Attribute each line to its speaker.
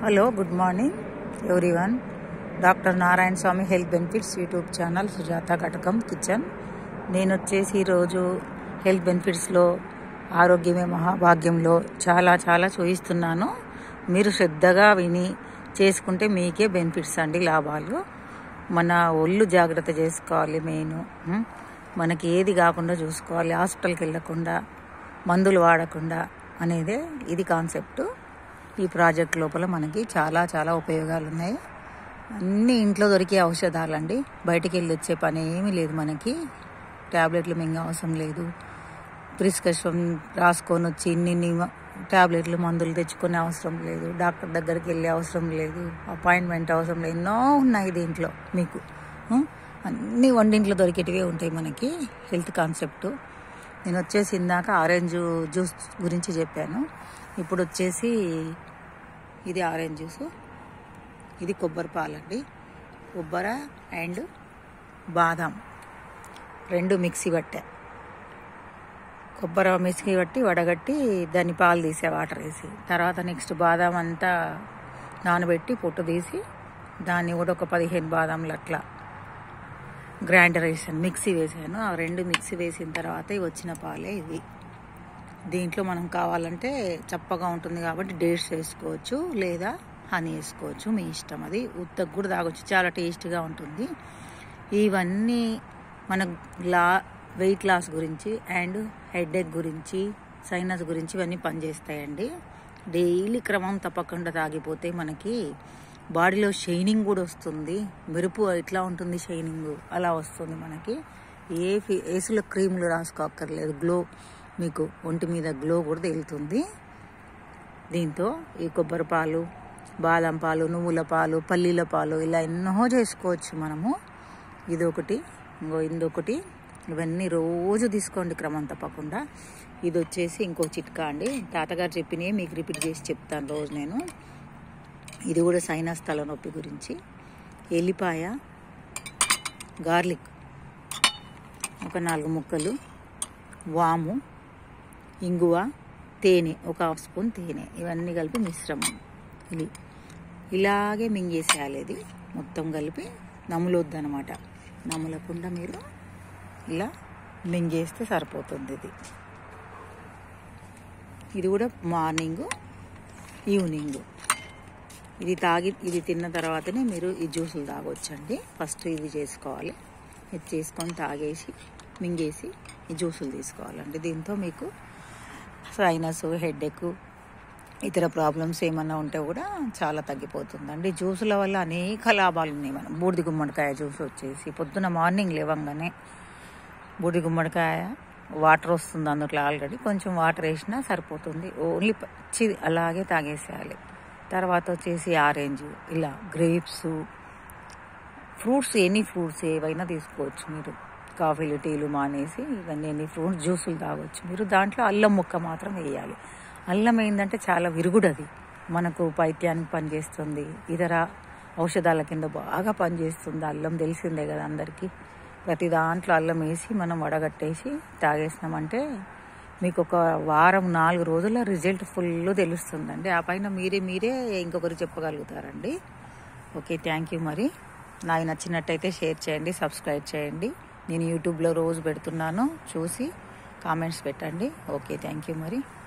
Speaker 1: Hello good morning everyone doctor Narayana Swamy health benefits YouTube channel Sujatha Katakam kitchen నేను వచ్చేసి ఈరోజు health బెనిఫిట్స్లో ఆరోగ్యమే మహాభాగ్యంలో చాలా చాలా చూపిస్తున్నాను మీరు శ్రద్ధగా విని చేసుకుంటే మీకే బెనిఫిట్స్ అండి లాభాలు మన ఒళ్ళు జాగ్రత్త చేసుకోవాలి మెయిన్ ఉం? మనకి ఏది కాకుండా చూసుకోవాలి హాస్పిటల్కి వెళ్ళకుండా మందులు వాడకుండా అనేదే ఇది కాన్సెప్ట్ ఈ ప్రాజెక్ట్ లోపల మనకి చాలా చాలా ఉపయోగాలు ఉన్నాయి అన్ని ఇంట్లో దొరికే ఔషధాలండి బయటికి వెళ్ళి వచ్చే పని ఏమీ లేదు మనకి ట్యాబ్లెట్లు మింగ అవసరం లేదు ప్రిస్క్రిప్షన్ రాసుకొని వచ్చి ఇన్ని ట్యాబ్లెట్లు మందులు తెచ్చుకునే అవసరం లేదు డాక్టర్ దగ్గరికి వెళ్ళే అవసరం లేదు అపాయింట్మెంట్ అవసరం లేదు ఎన్నో ఉన్నాయి దీంట్లో మీకు ఉం? అన్ని వండింట్లో దొరికేటివే ఉంటాయి మనకి హెల్త్ కాన్సెప్ట్ నేను వచ్చేసి ఇందాక ఆరెంజ్ జ్యూస్ గురించి చెప్పాను ఇప్పుడు వచ్చేసి ఇది ఆరెంజ్ జ్యూస్ ఇది కొబ్బరి పాలండి కొబ్బరి అండ్ బాదం రెండు మిక్సీ పట్టా కొబ్బరి మిక్సీ పట్టి వడగట్టి దాన్ని పాలు తీసే వాటర్ వేసి తర్వాత నెక్స్ట్ బాదం అంతా నానబెట్టి పొట్టు తీసి దాన్ని కూడా ఒక పదిహేను బాదంలు అట్లా గ్రైండర్ వేసాను మిక్సీ వేసాను ఆ రెండు మిక్సీ వేసిన తర్వాత ఇవి వచ్చిన పాలే ఇవి దీంట్లో మనం కావాలంటే చప్పగా ఉంటుంది కాబట్టి డేట్స్ వేసుకోవచ్చు లేదా హనీ వేసుకోవచ్చు మీ ఇష్టం అది ఉత్తకు కూడా తాగొచ్చు చాలా టేస్ట్గా ఉంటుంది ఇవన్నీ మన లా వెయిట్ లాస్ గురించి అండ్ హెడేక్ గురించి సైనస్ గురించి ఇవన్నీ పనిచేస్తాయండి డైలీ క్రమం తప్పకుండా తాగిపోతే మనకి బాడీలో షైనింగ్ కూడా వస్తుంది మెరుపు ఎట్లా ఉంటుంది షైనింగ్ అలా వస్తుంది మనకి ఏ ఫి- ఏసులో క్రీములు రాసుకోక్కర్లేదు గ్లో మీకు ఒంటి మీద గ్లో కూడా తేలుతుంది దీంతో ఈ కొబ్బరి పాలు బాదం పాలు నువ్వుల పాలు పల్లీల పాలు ఇలా ఎన్నో చేసుకోవచ్చు మనము ఇది ఒకటి ఇంకో ఇందొకటి ఇవన్నీ రోజు తీసుకోండి క్రమం తప్పకుండా ఇది వచ్చేసి ఇంకో చిట్కా అండి తాతగారు చెప్పినవి మీకు రిపీట్ చేసి చెప్తాను రోజు నేను ఇది కూడా సైనస్ తలనొప్పి గురించి ఎల్లిపాయ గార్లిక్ ఒక నాలుగు ముక్కలు వాము ఇంగువ తేనె ఒక హాఫ్ స్పూన్ తేనె ఇవన్నీ కలిపి మిశ్రమం ఇది ఇలాగే మింగేసేయాలి ఇది మొత్తం కలిపి నములొద్దు అనమాట నములకుండా మీరు ఇలా మింగేస్తే సరిపోతుంది ఇది ఇది కూడా మార్నింగ్ ఈవినింగ్ ఇది తాగి ఇది తిన్న తర్వాతనే మీరు ఈ జ్యూసులు తాగొచ్చండి ఫస్ట్ ఇది చేసుకోవాలి ఇది చేసుకొని తాగేసి మింగేసి ఈ జ్యూసులు తీసుకోవాలండి దీంతో మీకు సైనస్ హెడేక్ ఇతర ప్రాబ్లమ్స్ ఏమన్నా ఉంటే కూడా చాలా తగ్గిపోతుందండి జ్యూసుల వల్ల అనేక లాభాలు ఉన్నాయి మనం బూడిద గుమ్మడికాయ జ్యూస్ వచ్చేసి పొద్దున మార్నింగ్ లేవంగానే బూడిద గుమ్మడికాయ వాటర్ వస్తుంది అందులో ఆల్రెడీ కొంచెం వాటర్ వేసినా సరిపోతుంది ఓన్లీ పచ్చి అలాగే తాగేసేయాలి తర్వాత వచ్చేసి ఆరెంజ్ ఇలా గ్రేప్స్ ఫ్రూట్స్ ఎనీ ఫ్రూట్స్ ఏవైనా తీసుకోవచ్చు మీరు కాఫీలు టీలు మానేసి ఇవన్నీ ఎన్ని ఫ్రూట్స్ జ్యూసులు తాగొచ్చు మీరు దాంట్లో అల్లం ముక్క మాత్రం వేయాలి అల్లం ఏంటంటే చాలా విరుగుడు అది మనకు పైత్యానికి పనిచేస్తుంది ఇతర ఔషధాల కింద బాగా పనిచేస్తుంది అల్లం తెలిసిందే కదా అందరికీ ప్రతి దాంట్లో అల్లం వేసి మనం వడగట్టేసి తాగేసినామంటే మీకు ఒక వారం నాలుగు రోజుల రిజల్ట్ ఫుల్ తెలుస్తుందండి ఆ పైన మీరే మీరే ఇంకొకరు చెప్పగలుగుతారండి ఓకే థ్యాంక్ యూ మరి నాకు నచ్చినట్టయితే షేర్ చేయండి సబ్స్క్రైబ్ చేయండి నేను యూట్యూబ్లో రోజు పెడుతున్నాను చూసి కామెంట్స్ పెట్టండి ఓకే థ్యాంక్ యూ మరి